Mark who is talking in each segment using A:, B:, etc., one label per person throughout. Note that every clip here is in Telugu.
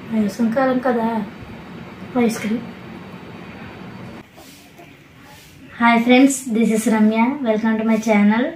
A: వేసవికాలం కదా ice cream hi friends this is Ramya welcome to my channel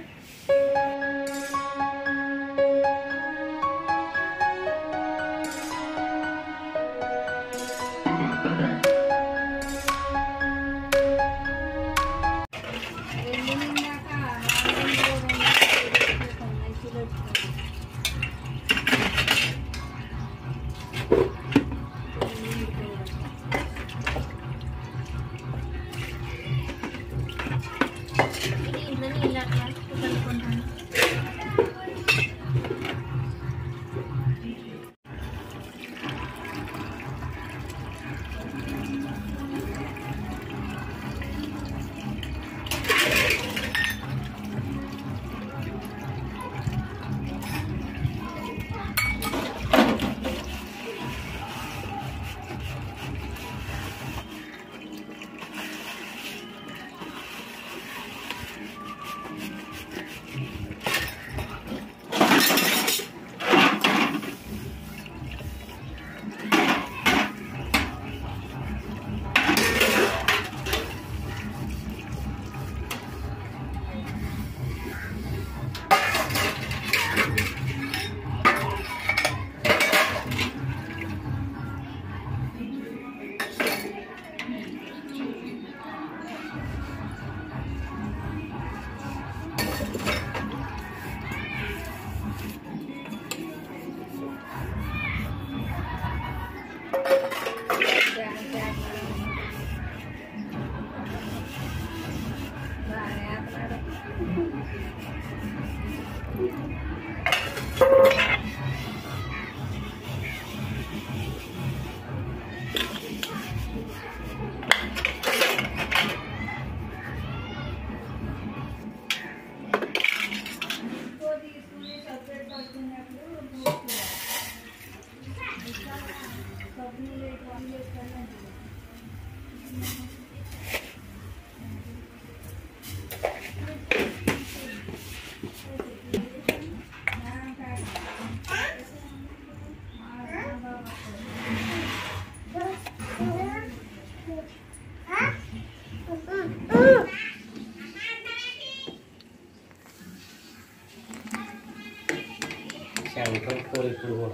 B: central కూర ఇప్పుడు కూడా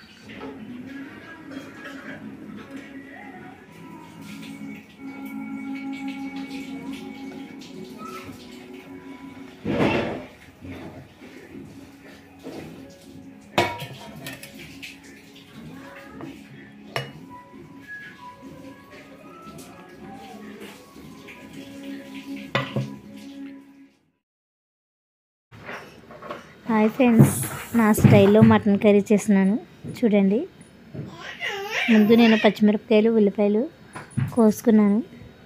A: హాయ్ ఫ్రెండ్స్ నా స్టైల్లో మటన్ కర్రీ చేస్తున్నాను చూడండి ముందు నేను పచ్చిమిరపకాయలు ఉల్లిపాయలు కోసుకున్నాను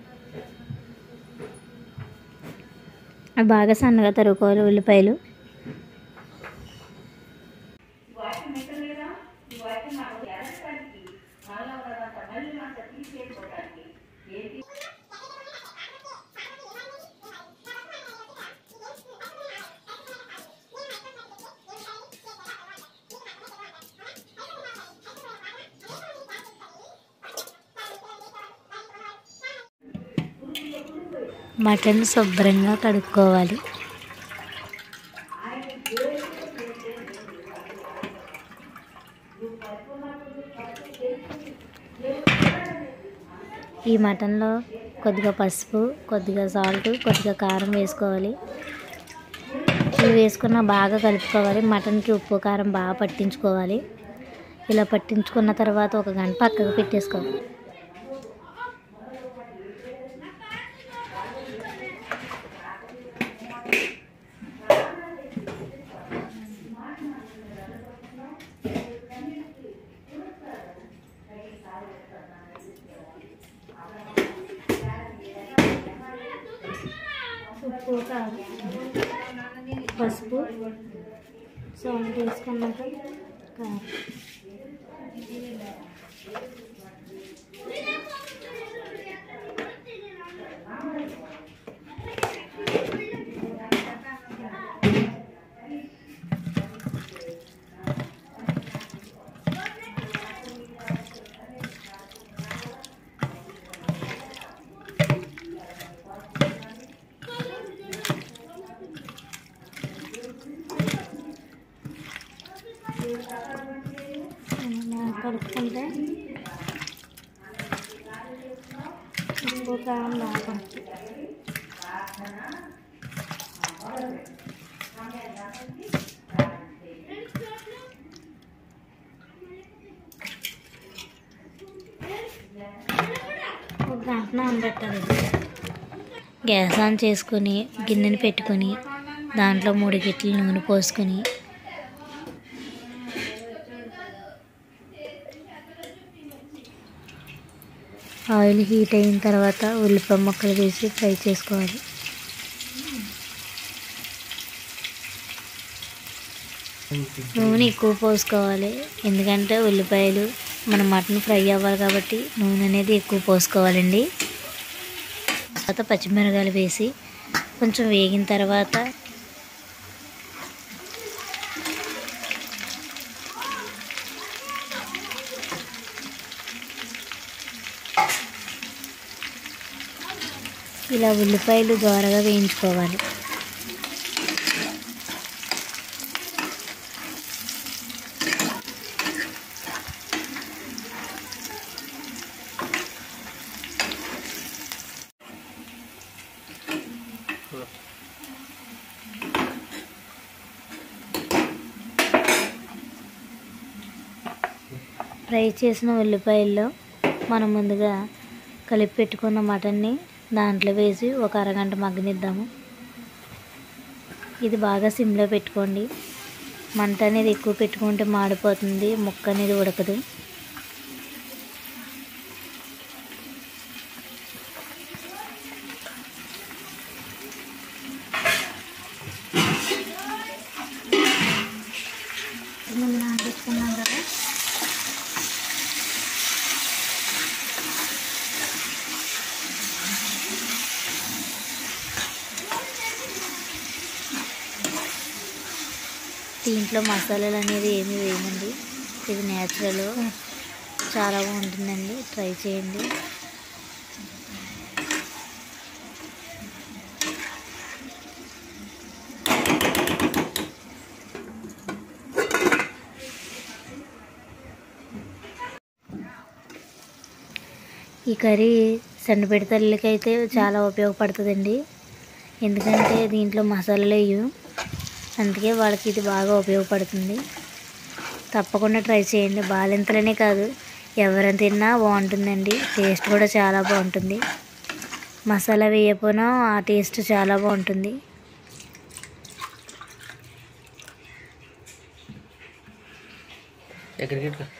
A: అవి బాగా సన్నగా తరుక్కోవాలి ఉల్లిపాయలు మటన్ శుభ్రంగా కడుక్కోవాలి ఈ మటన్లో కొద్దిగా పసుపు కొద్దిగా సాల్ట్ కొద్దిగా కారం వేసుకోవాలి ఇవి వేసుకున్న బాగా కలుపుకోవాలి మటన్కి ఉప్పు కారం బాగా పట్టించుకోవాలి ఇలా పట్టించుకున్న తర్వాత ఒక గంట పక్కకు పెట్టేసుకోవాలి ఉప్పు కారం పసుపు సాల్ట్ వేసుకున్నాక కారం కలుపుకుంటే ఉప్పు కారం బాగా పడుతుంది. ఒక గంట నానబెట్టాలి గ్యాస్ ఆన్ చేసుకొని గిన్నెని పెట్టుకొని దాంట్లో మూడు గిట్ల నూనె పోసుకొని ఆయిల్ హీట్ అయిన తర్వాత ఉల్లిపాయ ముక్కలు వేసి ఫ్రై చేసుకోవాలి నూనె ఎక్కువ పోసుకోవాలి ఎందుకంటే ఉల్లిపాయలు మన మటన్ ఫ్రై అవ్వాలి కాబట్టి నూనె అనేది ఎక్కువ పోసుకోవాలండి తర్వాత పచ్చిమిరకాయలు వేసి కొంచెం వేగిన తర్వాత ఇలా ఉల్లిపాయలు దోరగా వేయించుకోవాలి ఫ్రై చేసిన ఉల్లిపాయల్లో మనం ముందుగా కలిపి పెట్టుకున్న మటన్ని దాంట్లో వేసి ఒక అరగంట మగ్గనిద్దాము ఇది బాగా సిమ్లో పెట్టుకోండి మంట అనేది ఎక్కువ పెట్టుకుంటే మాడిపోతుంది ముక్క అనేది ఉడకదు మనం నానబెట్టుకున్నాం కదా దీంట్లో మసాలాలు అనేది ఏమీ వేయమండి ఇది న్యాచురల్ చాలా బాగుంటుందండి ట్రై చేయండి ఈ కర్రీ సన్నపెడి తల్లికైతే చాలా ఉపయోగపడుతుందండి ఎందుకంటే దీంట్లో మసాలాలు వేయు అందుకే వాళ్ళకి ఇది బాగా ఉపయోగపడుతుంది తప్పకుండా ట్రై చేయండి బాలింతలనే కాదు ఎవరైనా తిన్నా బాగుంటుందండి టేస్ట్ కూడా చాలా బాగుంటుంది మసాలా వేయకపోయినా ఆ టేస్ట్ చాలా బాగుంటుంది
B: ఎక్కడికి